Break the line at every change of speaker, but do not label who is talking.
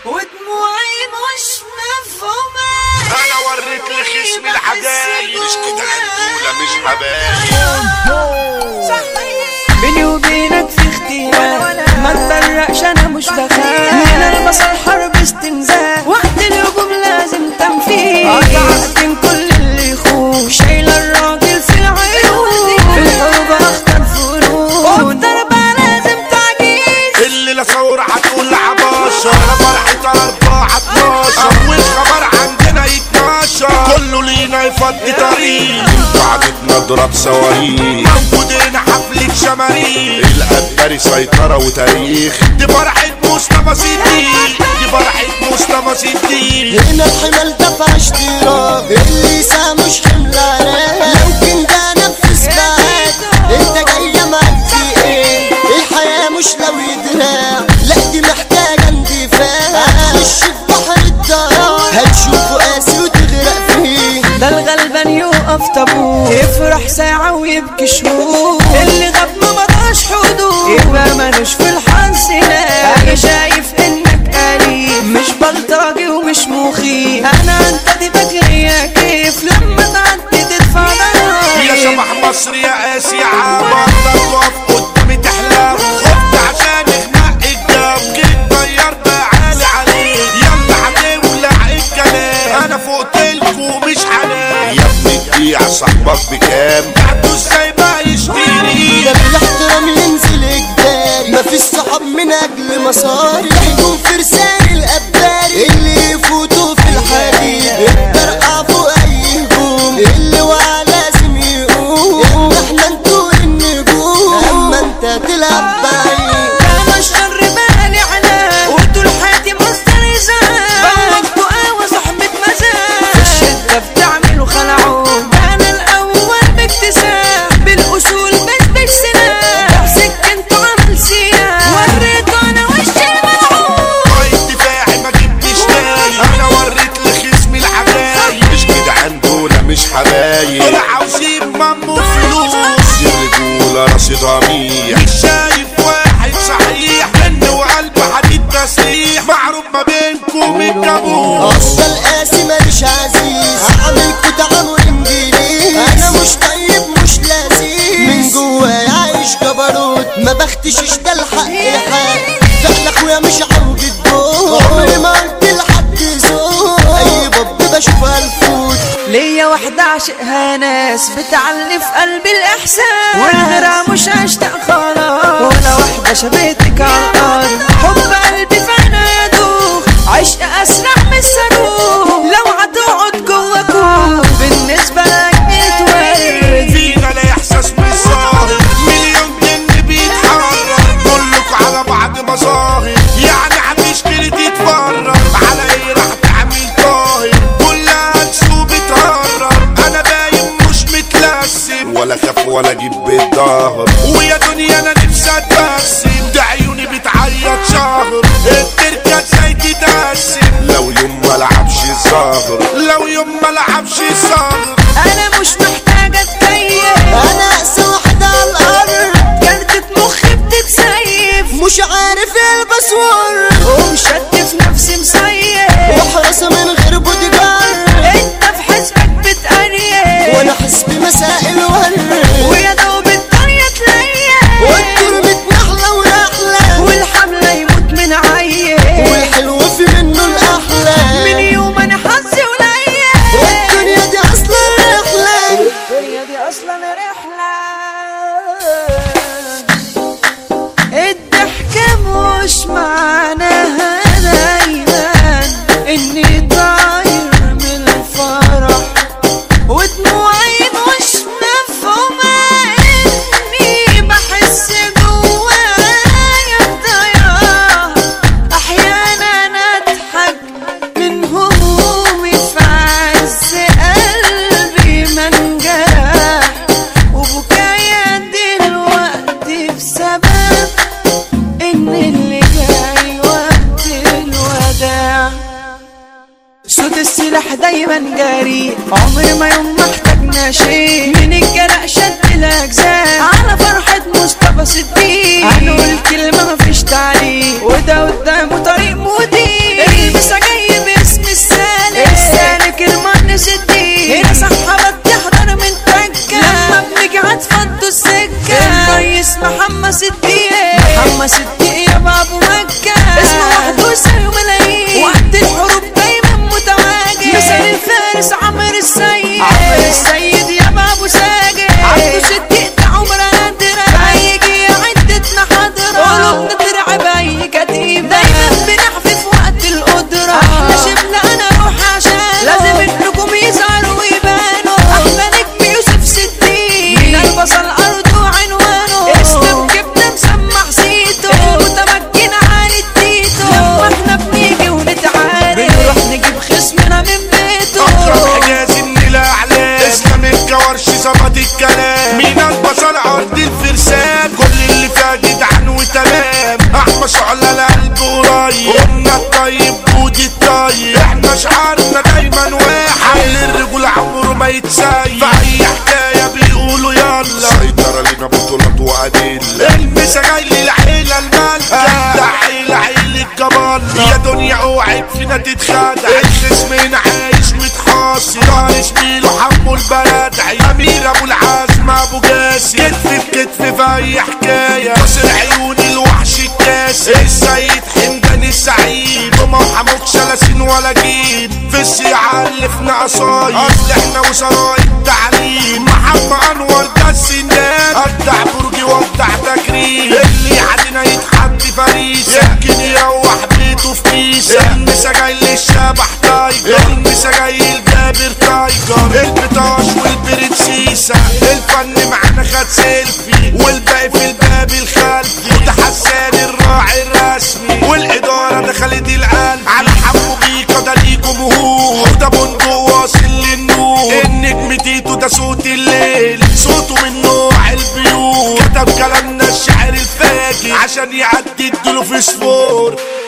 ودموعي مش مفهومة
انا وريت لخصم الحدايق مش كده هنقولها مش حبايب
بيني وبينك في اختلاف ما تفرقش انا مش بخاف من البصر حرب استنزاف وقت الهجوم لازم تنفيذ قطعت من كل اللي يخوف شايله الراجل في العيون في الحروب اختار فروض والضربه لازم تعجيز
اللي لا ثورة هتقول لعباشة انا فرحة اربعة 12 اول خبر عندنا يتناشر كله لينا يفضي طريق قعدتنا نضرب صواريخ موجودين حفلة شماريخ القدري سيطرة وتاريخ دي فرحة مصطفى صديق دي فرحة مصطفى صديق
هنا الحمل دفع اشتراك اللي سا مش حمل عليك يمكن ده نفس معاك انت جاية معاك في ايه الحياة مش لو يدراع لا دي محتاجة اندفاع هتخش في بحر الضياع هتشوفه قاسي وتغرق فيه
ده الغلبان يقف طابور يفرح ساعة ويبكي شهور اللي غاب ما بقاش حدود يبقى مالوش في الحظ لا انا شايف انك قريب مش بلطجي ومش مخيف انا انت دي بجري كيف لما تعدي تدفع
يا
ضرايب
شبح مصر يا قاسي يا عبر تقف قدامي تحلم خفت عشان اخنق الجو جيت طيرت عالي عليك يلا هتولع الكلام انا فوقتلكوا مش حنان يا ابني تبيع صاحبك بكام بعته ازاي بقى يشتري
ده بالاحترام ينزل اجباري مفيش صحاب من اجل مصاري يحكم فرسان الاباري اللي يفوتوا في الحديد الطرقع فوق اي هجوم اللي وقع لازم يقوم احنا نطول النجوم اما انت تلعب بعيد
انا شر بالي على وطول حياتي مصدر ازاز بموت قهوة صاحبة مزاج في الشدة بتعملوا خلعون انا الاول باكتساب بالاصول مش بالسنان سكنت عمل سياح وريته انا وشي الملعون
طيب دفاعي ما جبتش تاني انا وريت لخصمي الحبايب مش جدعان دول مش حبايب دول عاوزين مامو فلوس دي الرجولة رصيدها ميح مش شايف واحد صحيح مني وقلب حديد تسريح معروف ما بينكم الجابوس
اصل القاسي ماليش عزيز هعملكوا تعامل انجليز انا مش طيب مش لذيذ من جوايا عايش جبروت ما بختشش ده الحق حق فعلا اخويا مش عوج الدور عمري ما قلت لحد زور اي باب بشوفها الفوت
ليا واحدة عشقها ناس بتعلي في قلبي الإحساس والغيرها مش هشتاق خلاص ولا واحدة شبهتك على الأرض حب قلبي في عينها يدوخ عشق أسرع من الصاروخ لو هتقعد جوا كوخ بالنسبة لك بيتورد
فينا لا احساس بالظاهر مليون جن بيتحرك كلكوا على بعض مظاهر يعني هتشتري تتفرج على ايه راح تعمل طاهر كلها تسوق بتهرب انا باين مش متلسم ولا خاف ولا اجيب بالظهر ويا دنيا انا نفسي اتبسم ده عيوني بتعيط شهر التركه ازاي تتقسم لو يوم ما لعبش الظهر لو يوم ما لعبش الظهر
أنا مش محتاجة أتكيف
انا اقسى واحدة على الارض
كارتة مخي بتتسيف
مش عارف البس ورد
ومشد في نفسي مسيف
وحراسة من غير بودي جارد
انت في حسبك بتقريب
وانا حسبي مسائل ورد
ويا دوب الدنيا تليل
والتربة نحلة ونحلة
والحملة يموت من عيل
والحلو في منه الأحلى
من يوم انا حظي قليل
والدنيا دي أصلا رحلة
الدنيا دي اصلا رحلة الضحكة مش معناها دايما اني طاير من الفرح ودموعي مش مفهومة اني بحس جوايا بضياع احيانا اضحك من همومي في عز قلبي ما انجرح وبكايا دلوقتي بسبب ان اللي جاي وقت الوداع صوت السلاح دايما جريء عمر ما يوم ما احتاجنا شيء من الجرح شد الاجزاء على فرحة مصطفى صديق هنقول كلمة مفيش تعليق وده قدامه طريق مضيق
الطيب ودي الطيب احنا شعارنا دايما واحد الرجول عمره ما يتسيب في اي حكايه بيقولوا يلا سيطرة لنا بطولات وأدلة المسا جاي للعيلة المالكة ده عيلة عيلة جبالة يا دنيا اوعك فينا تتخدع الخصم هنا عايش متحاصر طارش ميلو حمو البلدعي امير ابو العزم ابو جاسم كتف في كتف في اي حكاية قصر عيون الوحش الكاسر السيد حمدان السعيد وما وحموك شلاسين ولا جيب في السيعة ألفنا قصايد اصل احنا وزراء التعليم محمد انور ده السنان ابدع برجي وابدع تكريم اللي عدنا يتحدي فريسة يمكن يروح بيته في كيسة المسا جاي للشبح تايجر المسا جاي لجابر تايجر البطاش والبرنسيسة الفن معانا خد سيلفي والباقي في الباب الخلفي وده حسان الراعي الرسمي والإدارة ده خالد القلب على حمو بيكا ده ليه جمهور وده بندق واصل للنور النجم تيتو ده صوت الليل صوته من نوع البيوت كتب كلامنا الشعر الفاجر عشان يعدي الدلو في سفور